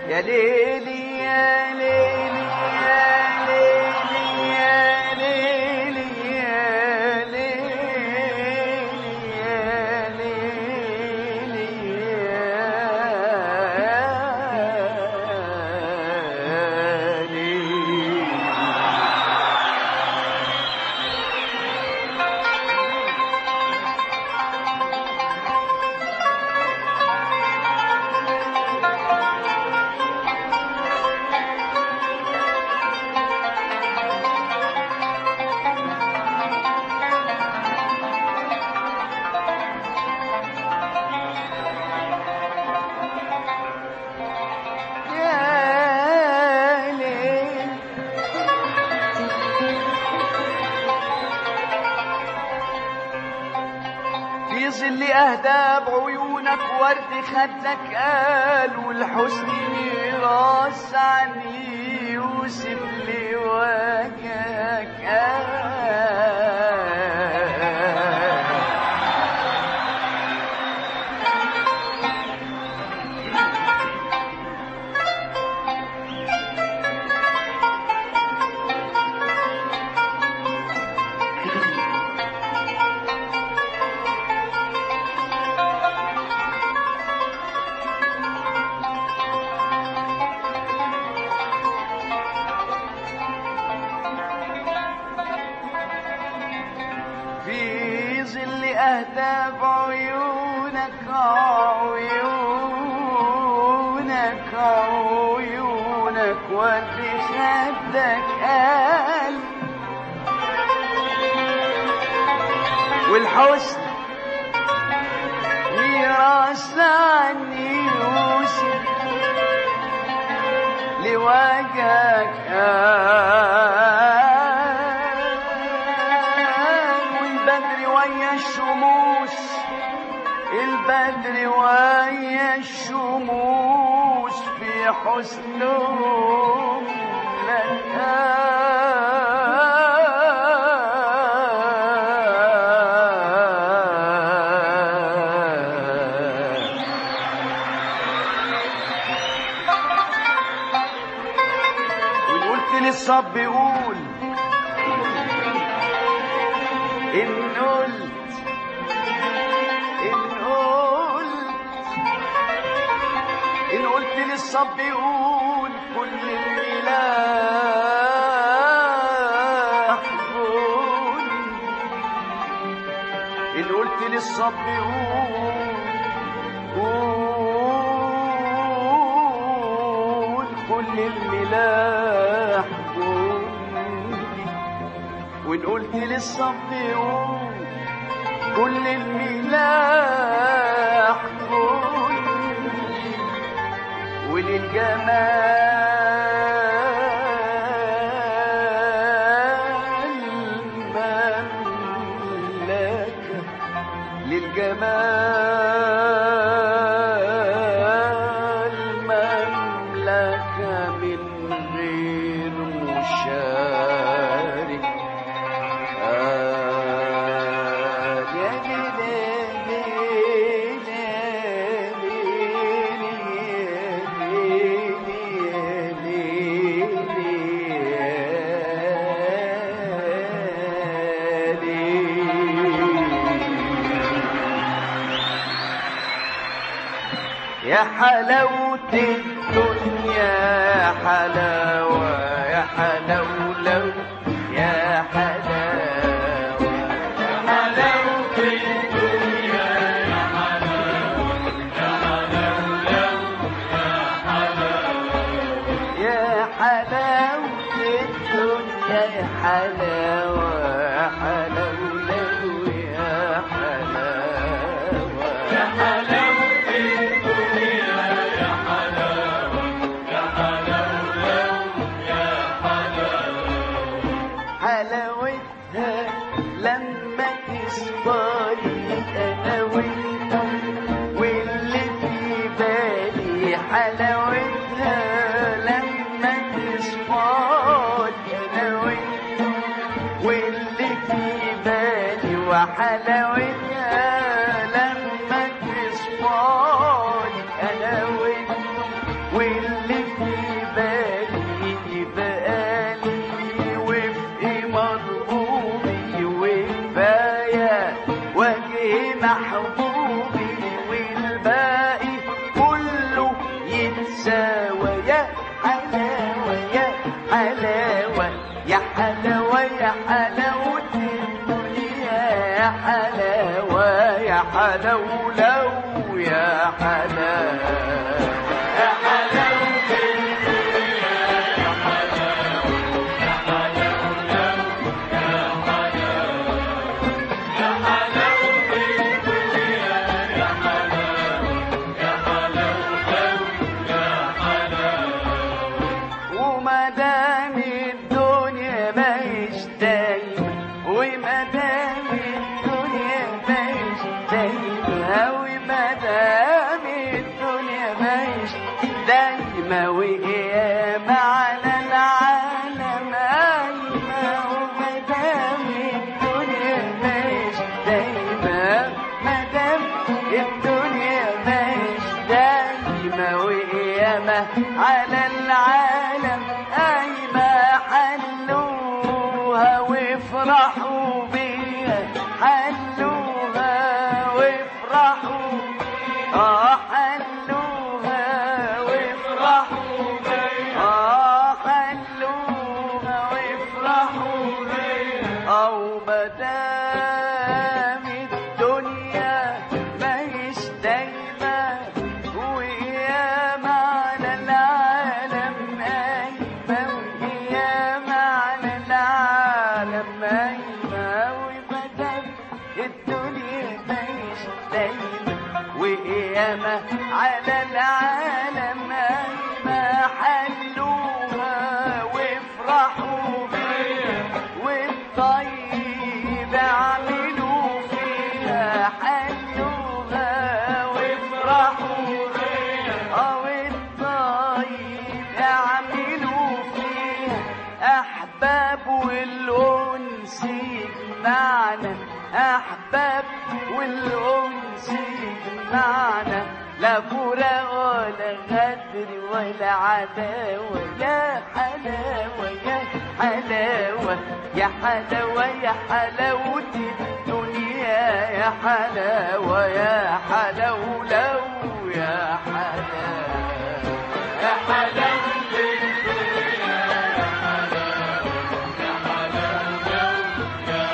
يا ليلي يا ليلي يا ليلي يا ليلي يا ليلي يا ليلي يا ليلي يا ليل في ظل أهداب عيونك ورد خدك قال والحسن ميراث عن يوسف لوجهك قال في ظل أهداف عيونك عيونك عيونك وفي خدك قلب والحسن ميراث عن يوسف لوجهك والبدر ويا الشموس البدر ويا الشموس في حسنهم لك وقلت للصب قول إن قلت إن قلت إن قلت للصب قول كل الملاح قول إن قلت للصب قول قول كل الملاح قول وإن قلت للصب قول كل الملاح قول وللجمال مملكة للجمال مملكة من غير مشارك يا حلاوة الدنيا يا حلاوة يا حلاولو يا حلاوة حلاوة الدنيا يا حلاوة يا حلاوة يا حلاوة الدنيا يا حلاوة يا حلاولو يا حلاوة يا حلاوة الدنيا يا حلاوة يا حلاوة يا حلاوة حلاوتها لما تصبري انا وانت واللي في بالي حلاوتها لما تصبري انا وانت واللي في بالي وحلاوتها لما تصبري انا وانت واللي مش دايما وقيامة على العالم قايمة ومدام الدنيا مش دايما مدام الدنيا مش دايما وقيامة على العالم قايمة حلوها وافرحوا بيها حلوها وافرحوا اه حلوها وافرحوا بيها اه حلوها وافرحوا بيها او مدام الدنيا ماهيش دايما وقيامة على العالم قايمة وقيامة على العالم قايمة ومدام الدنيا ماهيش دايما وقيامة على العالم قايمة حلوها وافرحوا بيها والطيب اعملوا فيها حلوها وافرحوا بيها اه والطيب اعملوا فيها احباب والانس يجمعنا احباب والانس يجمعنا لا فراق ولا غدر ولا عداوة يا حلاوة يا حلاوة يا حلاوة يا حلاوة الدنيا يا حلاوة يا حلاوة لو يا حلاوة يا حلاوة الدنيا يا حلاوة يا حلاوة يا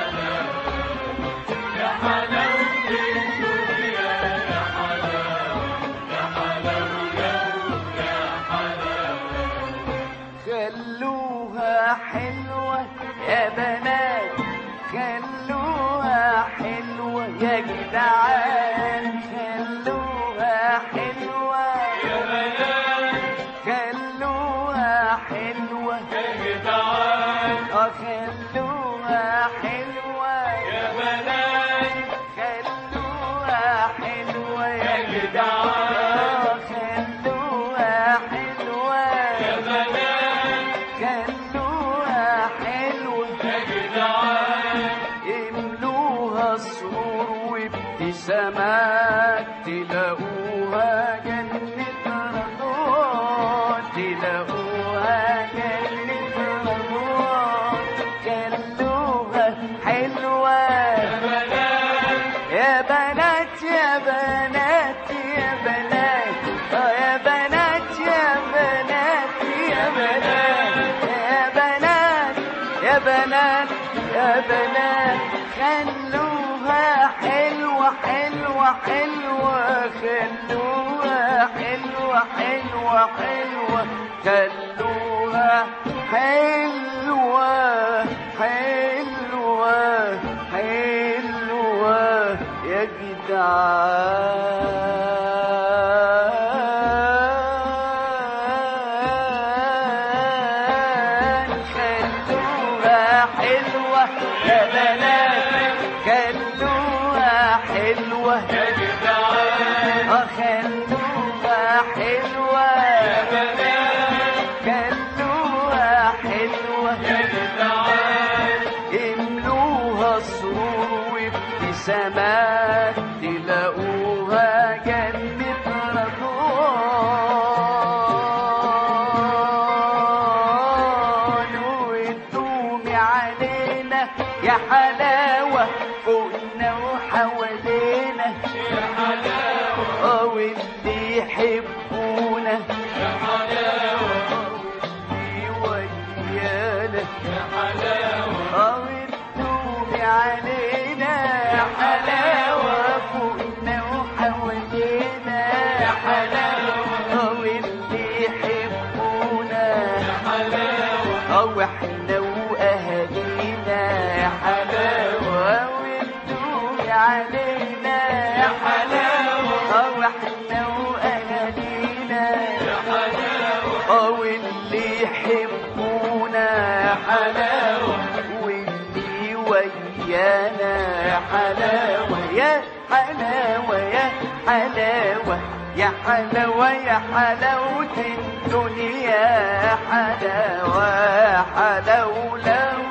حلاوة يا حلاوة الدنيا يا حلاوة يا حلاوة يا حلاوة خلوها حلوة يا بنات خلوها حلوة يا جدعان خلوها حلوة يا بنات خلوها حلوة يا جدعان اه خلوها حلوة يا بنات خلوها حلوة يا يا جدعان اه خلوها حلوة يا بنات خلوها حلوة يا جدعان املوها سرور وابتسامات تلاقوها جنة رضوان تلاقوها جنة رضوان خلوها حلوة يا بنات يا بنات يا بنات يا بنات آه يا بنات يا بنات يا بنات يا بنات يا بنات يا بنات خلوها حلوة حلوة حلوة خلوها حلوة حلوة حلوة خلوها حلوة حلوة حلوة يا جدعان خلوها حلوة يا بنات خلوها حلوة يا جدعان آه خلوها حلوة يا بنات خلوها حلوة يا جدعان املوها سرور وابتسامات تلاقوها جنة رضوان وتدومي علينا يا حلاوة فوقنا وحوالينا يا حلاوة اه واللي يحبونا يا حلاوة اللي ويانا يا حلاوة أو الدوم علينا يا حلاوة فوقنا وحوالينا يا حلاوة أو اللي يحبونا يا حلاوة أو احنا وأهالينا يا حلاوة أو الدوم علينا يا حلاوة أو احنا وأهالينا يا حلاوة أو اللي يحبونا يا حلاوة واللي ويانا يا حلاوة يا حلاوة يا حلاوة يا حلاوة يا حلاوة الدنيا حلاوة حلاوة